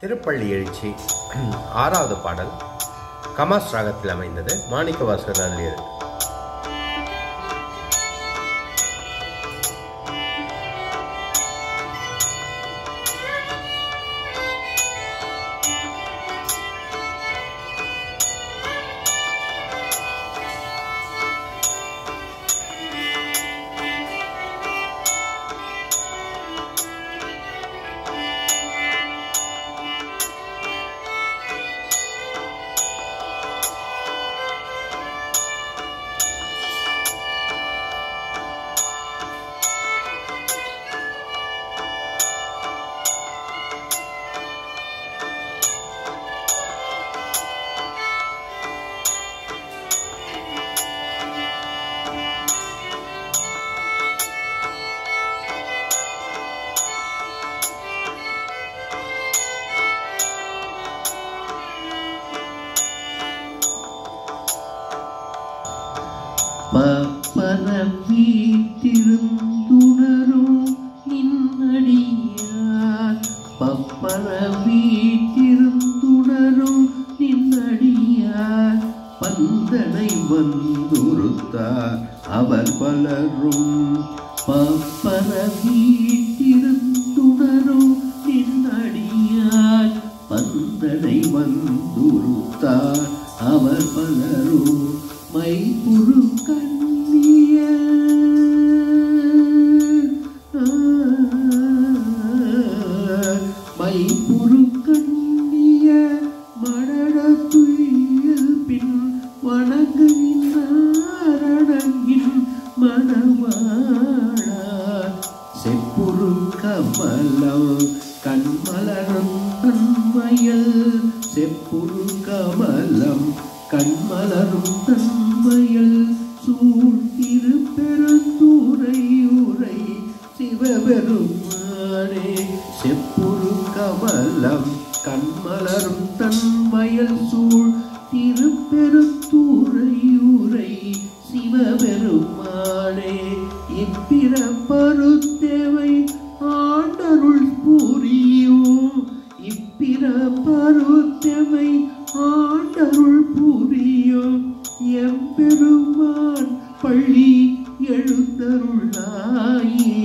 திருப்பள்ளி எழுச்சி ஆறாவது பாடல் கமாஸ் ராகத்தில் அமைந்தது மாணிக்க வாசகர் அருளியது பரவி திருந்துணரும் நின்னடியார் பப்பரவி திருந்துணரும் நின்னடியார் பந்தனை வந்துருத்தார் அவர் பலரும் பப்பரவி திருந்துணரும் நின்னடியார் பந்தனை வந்துருத்தார் அவர் பலரும் மைபுரு கண்ணிய மைபுரு கண்ணிய மடட துயில் பின் வணங்குகின்றடங்கின் மணவாழ செப்புரு கமலம் கண்மலரும் தன்மையல் செப்புரு கமலம் கண்மலரும் தன்மையல் சூழ்த்திரு பெருந்தூரை உரை சிவபெருமானே செப்புரு கமலம் கண்மலரும் தன்மையல் சூழ் திருப்பெருந்தூரை உரை சிவபெருமானே இப்பிற பருத்தேவை ஆண்டருள் புரியும் இப்பிற பருத்தேவை ஆண்டருள் புரியும் எம்பெருமான் பள்ளி எழுந்தருளாயே